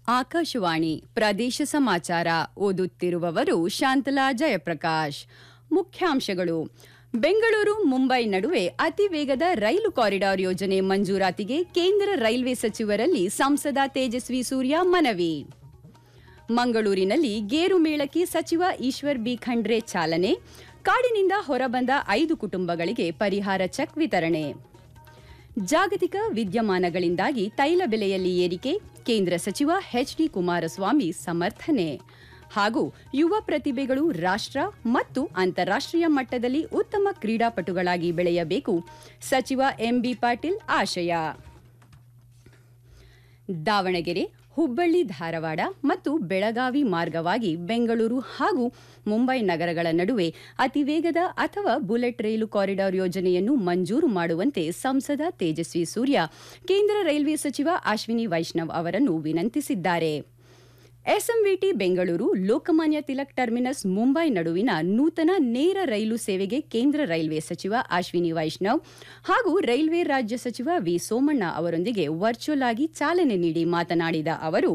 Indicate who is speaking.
Speaker 1: ಆಕಾಶವಾಣಿ ಪ್ರದೇಶ ಸಮಾಚಾರ ಓದುತ್ತಿರುವವರು ಶಾಂತಲಾ ಜಯಪ್ರಕಾಶ್ ಮುಖ್ಯಾಂಶಗಳು ಬೆಂಗಳೂರು ಮುಂಬೈ ನಡುವೆ ಅತಿ ವೇಗದ ರೈಲು ಕಾರಿಡಾರ್ ಯೋಜನೆ ಮಂಜೂರಾತಿಗೆ ಕೇಂದ್ರ ರೈಲ್ವೆ ಸಚಿವರಲ್ಲಿ ಸಂಸದ ತೇಜಸ್ವಿ ಸೂರ್ಯ ಮನವಿ ಮಂಗಳೂರಿನಲ್ಲಿ ಗೇರು ಮೇಳಕ್ಕೆ ಸಚಿವ ಈಶ್ವರ್ ಬಿ ಖಂಡ್ರೆ ಚಾಲನೆ ಕಾಡಿನಿಂದ ಹೊರಬಂದ ಐದು ಕುಟುಂಬಗಳಿಗೆ ಪರಿಹಾರ ಚೆಕ್ ವಿತರಣೆ ಜಾಗತಿಕ ವಿದ್ಯಮಾನಗಳಿಂದಾಗಿ ತೈಲ ಬೆಲೆಯಲ್ಲಿ ಏರಿಕೆ ಕೇಂದ್ರ ಸಚಿವ ಎಚ್ಡಿ ಕುಮಾರಸ್ವಾಮಿ ಸಮರ್ಥನೆ ಹಾಗೂ ಯುವ ಪ್ರತಿಭೆಗಳು ರಾಷ್ಟ್ರ ಮತ್ತು ಅಂತಾರಾಷ್ಟ್ರೀಯ ಮಟ್ಟದಲ್ಲಿ ಉತ್ತಮ ಕ್ರೀಡಾಪಟುಗಳಾಗಿ ಬೆಳೆಯಬೇಕು ಸಚಿವ ಎಂಬಿ ಪಾಟೀಲ್ ಆಶಯ ದಾವಣಗೆರೆ ಹುಬ್ಬಳ್ಳಿ ಧಾರವಾಡ ಮತ್ತು ಬೆಳಗಾವಿ ಮಾರ್ಗವಾಗಿ ಬೆಂಗಳೂರು ಹಾಗೂ ಮುಂಬೈ ನಗರಗಳ ನಡುವೆ ಅತಿ ವೇಗದ ಅಥವಾ ಬುಲೆಟ್ ರೈಲು ಕಾರಿಡಾರ್ ಯೋಜನೆಯನ್ನು ಮಂಜೂರು ಮಾಡುವಂತೆ ಸಂಸದ ತೇಜಸ್ವಿ ಸೂರ್ಯ ಕೇಂದ್ರ ರೈಲ್ವೆ ಸಚಿವ ಅಶ್ವಿನಿ ವೈಷ್ಣವ್ ಅವರನ್ನು ವಿನಂತಿಸಿದ್ದಾರೆ ಎಸ್ಎಂವಿಟಿ ಬೆಂಗಳೂರು ಲೋಕಮಾನ್ಯ ತಿಲಕ್ ಟರ್ಮಿನಸ್ ಮುಂಬೈ ನಡುವಿನ ನೂತನ ನೇರ ರೈಲು ಸೇವೆಗೆ ಕೇಂದ್ರ ರೈಲ್ವೆ ಸಚಿವ ಅಶ್ವಿನಿ ವೈಷ್ಣವ್ ಹಾಗೂ ರೈಲ್ವೆ ರಾಜ್ಯ ಸಚಿವ ವಿ ಸೋಮಣ್ಣ ಅವರೊಂದಿಗೆ ವರ್ಚುವಲ್ ಆಗಿ ಚಾಲನೆ ನೀಡಿ ಮಾತನಾಡಿದ ಅವರು